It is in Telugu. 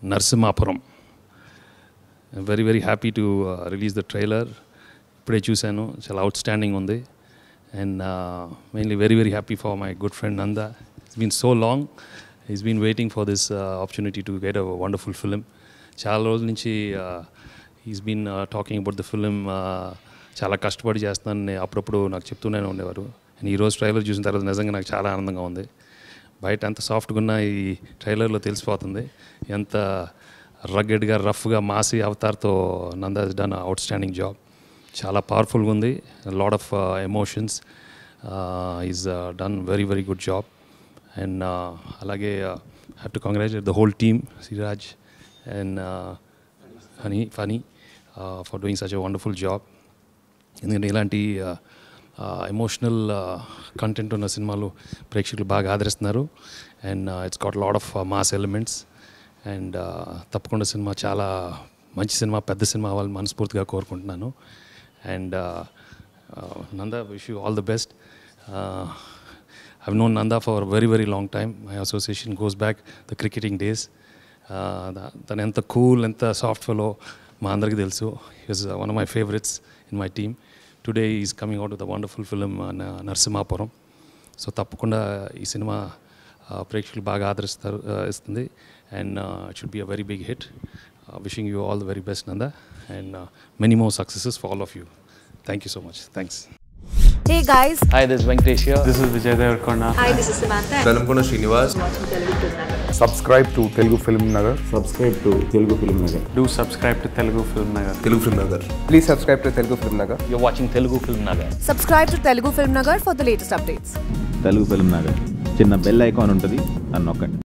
Narasimhapuram very very happy to release the trailer ఇప్పుడే చూశాను చాలా అవుట్ స్టాండింగ్ ఉంది and mainly very very happy for my good friend Nanda it's been so long is been waiting for this opportunity to get a wonderful film చాలా రోజుల నుంచి is been talking about the film చాలా కష్టపడి చేస్తున్నానని అప్పుడప్పుడు నాకు చెప్తూనే ఉండేవారు అండ్ ఈరోజు ట్రైలర్ చూసిన తర్వాత నిజంగా నాకు చాలా ఆనందంగా ఉంది బయట ఎంత సాఫ్ట్గా ఉన్నా ఈ ట్రైలర్లో తెలిసిపోతుంది ఎంత రగ్గెడ్గా రఫ్గా మాసి అవతార్తో Nanda done outstanding job చాలా పవర్ఫుల్గా ఉంది lot of emotions is done very very good job and అలాగే have to congratulate the whole team Siraj and Phani Phani for doing such a wonderful job ఎందుకంటే ఇలాంటి ఎమోషనల్ కంటెంట్ ఉన్న సినిమాలు ప్రేక్షకులు బాగా ఆదరిస్తున్నారు and it's got lot of mass elements and తప్పకుండా సినిమా చాలా మంచి సినిమా పెద్ద సినిమా అవ్వాలని మనస్ఫూర్తిగా కోరుకుంటున్నాను and Nanda wish you all the best I've known Nanda for a very, very long time. My association goes back the cricketing days. తను ఎంత కూల్ ఎంత సాఫ్ట్ ఫెలో మా అందరికీ తెలుసు is one of my favourites in my team today is coming out the wonderful film Narasimhapuram so తప్పకుండా ఈ సినిమా ప్రేక్షకులు బాగా ఆదరిస్తారు ఇస్తుంది and it should be a very big hit wishing you all the very best Nanda and many more successes for all of you thank you so much thanks Hey guys, Hi, this is Venkatesh here. This is Vijay Devarkonda. hi, this is Samantha. Velankonda Srinivas subscribe to Telugu Film Nagar. subscribe to Telugu Film Nagar. Do subscribe to Telugu Film Nagar. Telugu Film Nagar Please subscribe to Telugu Film Nagar. You're watching Telugu Film Nagar. Subscribe to Telugu Film Nagar for the latest updates. Telugu Film Nagar చిన్న బెల్ ఐకాన్ ఉంటుంది అని నొక్కండి